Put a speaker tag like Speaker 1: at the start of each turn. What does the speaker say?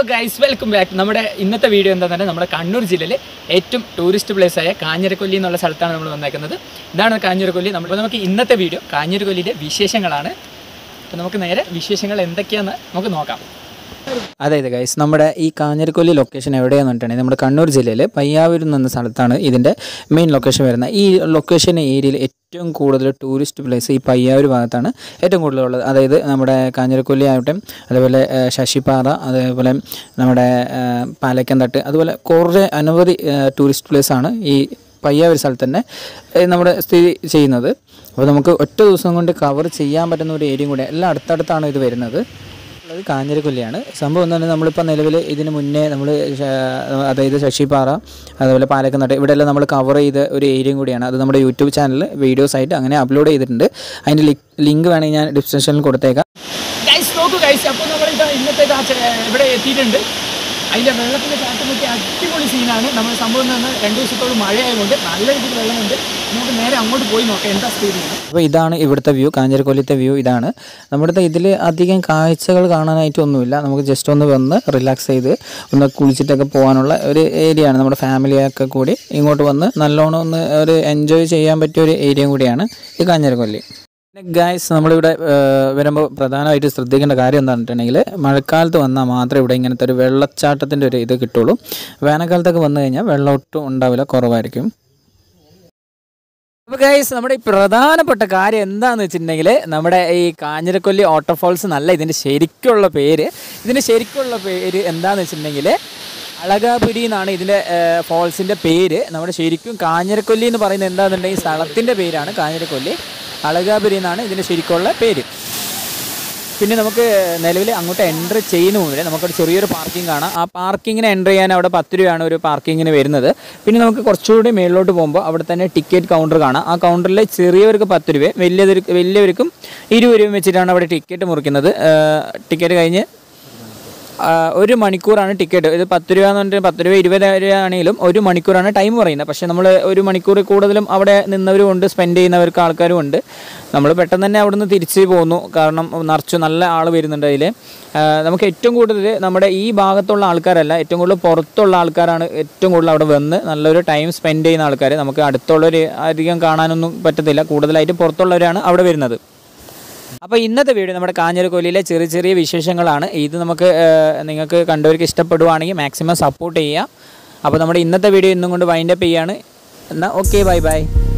Speaker 1: guys welcome back നമ്മുടെ ഇന്നത്തെ video എന്താ തന്നെ നമ്മുടെ കണ്ണൂർ ജില്ലയിലെ ഏറ്റവും ടൂറിസ്റ്റ് പ്ലേസ് ആയ കാഞ്ഞിരക്കൊല്ലി എന്നുള്ള സ്ഥലത്താണ് നമ്മൾ വന്നേക്കുന്നത് ഇതാണ് കാഞ്ഞിരക്കൊല്ലി നമ്മൾ അപ്പോൾ നമുക്ക് ഇന്നത്തെ വീഡിയോ കാഞ്ഞിരക്കൊല്ലിയുടെ വിശേഷങ്ങളാണ് അപ്പോൾ നമുക്ക് നേരെ വിശേഷങ്ങൾ എന്തൊക്കെയാണെന്ന് നമുക്ക് നോക്കാം അതായത് ഗൈസ് നമ്മുടെ ഈ കാഞ്ഞിരക്കൊല്ലി ലൊക്കേഷൻ എവിടെയാന്ന് പറഞ്ഞിട്ടുണ്ടെങ്കിൽ നമ്മുടെ കണ്ണൂർ ജില്ലയിൽ പയ്യാവൂർ എന്ന സ്ഥലത്താണ് ഇതിൻ്റെ മെയിൻ ലൊക്കേഷൻ വരുന്നത് ഈ ലൊക്കേഷൻ ഏരിയയിൽ ഏറ്റവും കൂടുതൽ ടൂറിസ്റ്റ് പ്ലേസ് ഈ പയ്യാവൂർ ഭാഗത്താണ് ഏറ്റവും കൂടുതൽ ഉള്ളത് അതായത് നമ്മുടെ കാഞ്ഞിരക്കൊല്ലി ആവട്ടെ അതുപോലെ ഏഹ്, ശശിപ്പാറ അതേപോലെ നമ്മുടെ ഏഹ്, പാലക്കന്തട്ട് അതുപോലെ കുറേ അനവധി ഏഹ്, ടൂറിസ്റ്റ് പ്ലേസ് ആണ് ഈ പയ്യാവൂർ സ്ഥലത്ത് തന്നെ ഏഹ്, നമ്മുടെ സ്ഥിതി ചെയ്യുന്നത് അപ്പോൾ നമുക്ക് ഒറ്റ ദിവസം കൊണ്ട് കവർ ചെയ്യാൻ പറ്റുന്ന ഒരു ഏരിയയും കൂടെ എല്ലാം അടുത്തടുത്താണ് ഇത് വരുന്നത് ഉള്ളത് കാഞ്ഞിരക്കൊല്ലിയാണ് സംഭവം എന്ന് പറഞ്ഞാൽ നമ്മളിപ്പോൾ നിലവിൽ ഇതിന് മുന്നേ നമ്മൾ അതായത് ശശിപ്പാറ അതുപോലെ പാലക്കനാട്ട് ഇവിടെയെല്ലാം നമ്മൾ കവർ ചെയ്ത ഒരു ഏരിയയും കൂടിയാണ് അത് നമ്മുടെ യൂട്യൂബ് ചാനലിൽ വീഡിയോസ് ആയിട്ട് അങ്ങനെ അപ്ലോഡ് ചെയ്തിട്ടുണ്ട് അതിൻ്റെ ലിങ്ക് വേണമെങ്കിൽ ഞാൻ ഡിസ്ക്രിപ്ഷനിൽ കൊടുത്തേക്കാം ഗൈസ് നോക്കൂ ഗൈസ് അപ്പോൾ നമ്മൾ ഇന്നത്തെ ഇവിടെ എത്തിയിട്ടുണ്ട് അതിൻ്റെ വെള്ളത്തിൻ്റെ ചാട്ടമൊക്കെ അടിപൊളി സീനാണ് നമ്മൾ സംഭവം എന്ന് പറഞ്ഞാൽ രണ്ട് ദിവസത്തോളം മഴയായതുകൊണ്ട് നല്ല രീതിയിൽ വെള്ളമുണ്ട് നമുക്ക് നേരെ അങ്ങോട്ട് പോയി നോക്കാം എന്താ സ്ഥിതി അപ്പോൾ ഇതാണ് ഇവിടുത്തെ വ്യൂ കാഞ്ഞിരക്കൊല്ലിത്തെ വ്യൂ ഇതാണ് നമ്മുടെ ഇതിൽ അധികം കാഴ്ചകൾ കാണാനായിട്ടൊന്നുമില്ല നമുക്ക് ജസ്റ്റ് ഒന്ന് വന്ന് റിലാക്സ് ചെയ്ത് ഒന്ന് കുളിച്ചിട്ടൊക്കെ പോകാനുള്ള ഒരു ഏരിയ ആണ് നമ്മുടെ ഫാമിലിയൊക്കെ കൂടി ഇങ്ങോട്ട് വന്ന് നല്ലോണം ഒന്ന് ഒരു എൻജോയ് ചെയ്യാൻ പറ്റിയ ഒരു ഏരിയയും കൂടിയാണ് ഈ കാഞ്ഞിരക്കൊല്ലി പിന്നെ ഗായ്സ് നമ്മളിവിടെ വരുമ്പോൾ പ്രധാനമായിട്ട് ശ്രദ്ധിക്കേണ്ട കാര്യം എന്താണെന്ന് വെച്ചിട്ടുണ്ടെങ്കിൽ മഴക്കാലത്ത് വന്നാൽ മാത്രമേ ഇവിടെ ഇങ്ങനത്തെ ഒരു വെള്ളച്ചാട്ടത്തിൻ്റെ ഒരു ഇത് കിട്ടുള്ളൂ വേനൽക്കാലത്തൊക്കെ വന്നു കഴിഞ്ഞാൽ വെള്ളം ഒട്ടും ഉണ്ടാവില്ല കുറവായിരിക്കും അപ്പോൾ ഗൈസ് നമ്മുടെ ഈ പ്രധാനപ്പെട്ട കാര്യം എന്താണെന്ന് വെച്ചിട്ടുണ്ടെങ്കിൽ നമ്മുടെ ഈ കാഞ്ഞിരക്കൊല്ലി വാട്ടർഫോൾസ് നല്ല ഇതിൻ്റെ ശരിക്കുള്ള പേര് ഇതിൻ്റെ ശരിക്കുള്ള പേര് എന്താണെന്ന് വെച്ചിട്ടുണ്ടെങ്കിൽ അളകാപുരി എന്നാണ് ഇതിൻ്റെ ഫോൾസിൻ്റെ പേര് നമ്മുടെ ശരിക്കും കാഞ്ഞിരക്കൊല്ലി എന്ന് പറയുന്നത് എന്താണെന്നുണ്ടെങ്കിൽ സ്ഥലത്തിൻ്റെ പേരാണ് കാഞ്ഞിരക്കൊല്ലി അളകാപുരി എന്നാണ് ഇതിൻ്റെ ശരിക്കുള്ള പേര് പിന്നെ നമുക്ക് നിലവിൽ അങ്ങോട്ട് എൻ്റർ ചെയ്യുന്ന മുമ്പേ നമുക്കൊരു ചെറിയൊരു പാർക്കിംഗ് കാണാം ആ പാർക്കിങ്ങിന് എൻ്റർ ചെയ്യാൻ അവിടെ പത്ത് രൂപയാണ് ഒരു പാർക്കിങ്ങിന് വരുന്നത് പിന്നെ നമുക്ക് കുറച്ചുകൂടി മേളിലോട്ട് പോകുമ്പോൾ അവിടെ തന്നെ ടിക്കറ്റ് കൗണ്ടർ കാണാം ആ കൗണ്ടറിൽ ചെറിയവർക്ക് പത്ത് രൂപ വലിയവർക്ക് വലിയവർക്കും ഇരുപത് രൂപ വെച്ചിട്ടാണ് അവിടെ ടിക്കറ്റ് മുറിക്കുന്നത് ടിക്കറ്റ് കഴിഞ്ഞ് ആ, ഒരു മണിക്കൂറാണ് ടിക്കറ്റ് ഇത് പത്ത് രൂപ എന്ന് പറഞ്ഞിട്ട് പത്ത് രൂപ ഇരുപത് രൂപ ആണെങ്കിലും ഒരു മണിക്കൂറാണ് ടൈം പറയുന്നത് പക്ഷേ നമ്മൾ ഒരു മണിക്കൂർ കൂടുതലും അവിടെ നിന്നവരും ഉണ്ട് സ്പെൻഡ് ചെയ്യുന്നവർക്ക് ആൾക്കാരും ഉണ്ട് നമ്മൾ പെട്ടെന്ന് തന്നെ അവിടെ നിന്ന് തിരിച്ച് പോന്നു കാരണം നിറച്ചു നല്ല ആൾ വരുന്നുണ്ട് അതിൽ നമുക്ക് ഏറ്റവും കൂടുതൽ നമ്മുടെ ഈ ഭാഗത്തുള്ള ആൾക്കാരല്ല ഏറ്റവും കൂടുതൽ പുറത്തുള്ള ആൾക്കാരാണ് ഏറ്റവും കൂടുതൽ അവിടെ വന്ന് നല്ലൊരു ടൈം സ്പെൻഡ് ചെയ്യുന്ന ആൾക്കാർ നമുക്ക് അടുത്തുള്ളവർ അധികം കാണാനൊന്നും പറ്റത്തില്ല കൂടുതലായിട്ട് പുറത്തുള്ളവരാണ് അവിടെ വരുന്നത് അപ്പോൾ ഇന്നത്തെ വീഡിയോ നമ്മുടെ കാഞ്ഞിരക്കൊല്ലിയിലെ ചെറിയ ചെറിയ വിശേഷങ്ങളാണ് ഇത് നമുക്ക് ഏഹ്, നിങ്ങൾക്ക് കണ്ടവർക്ക് ഇഷ്ടപ്പെടുവാണെങ്കിൽ മാക്സിമം സപ്പോർട്ട് ചെയ്യുക അപ്പോൾ നമ്മുടെ ഇന്നത്തെ വീഡിയോ ഇന്നും കൊണ്ട് വൈൻഡപ്പ് ചെയ്യാണ് എന്നാൽ ഓക്കെ ബൈ ബൈ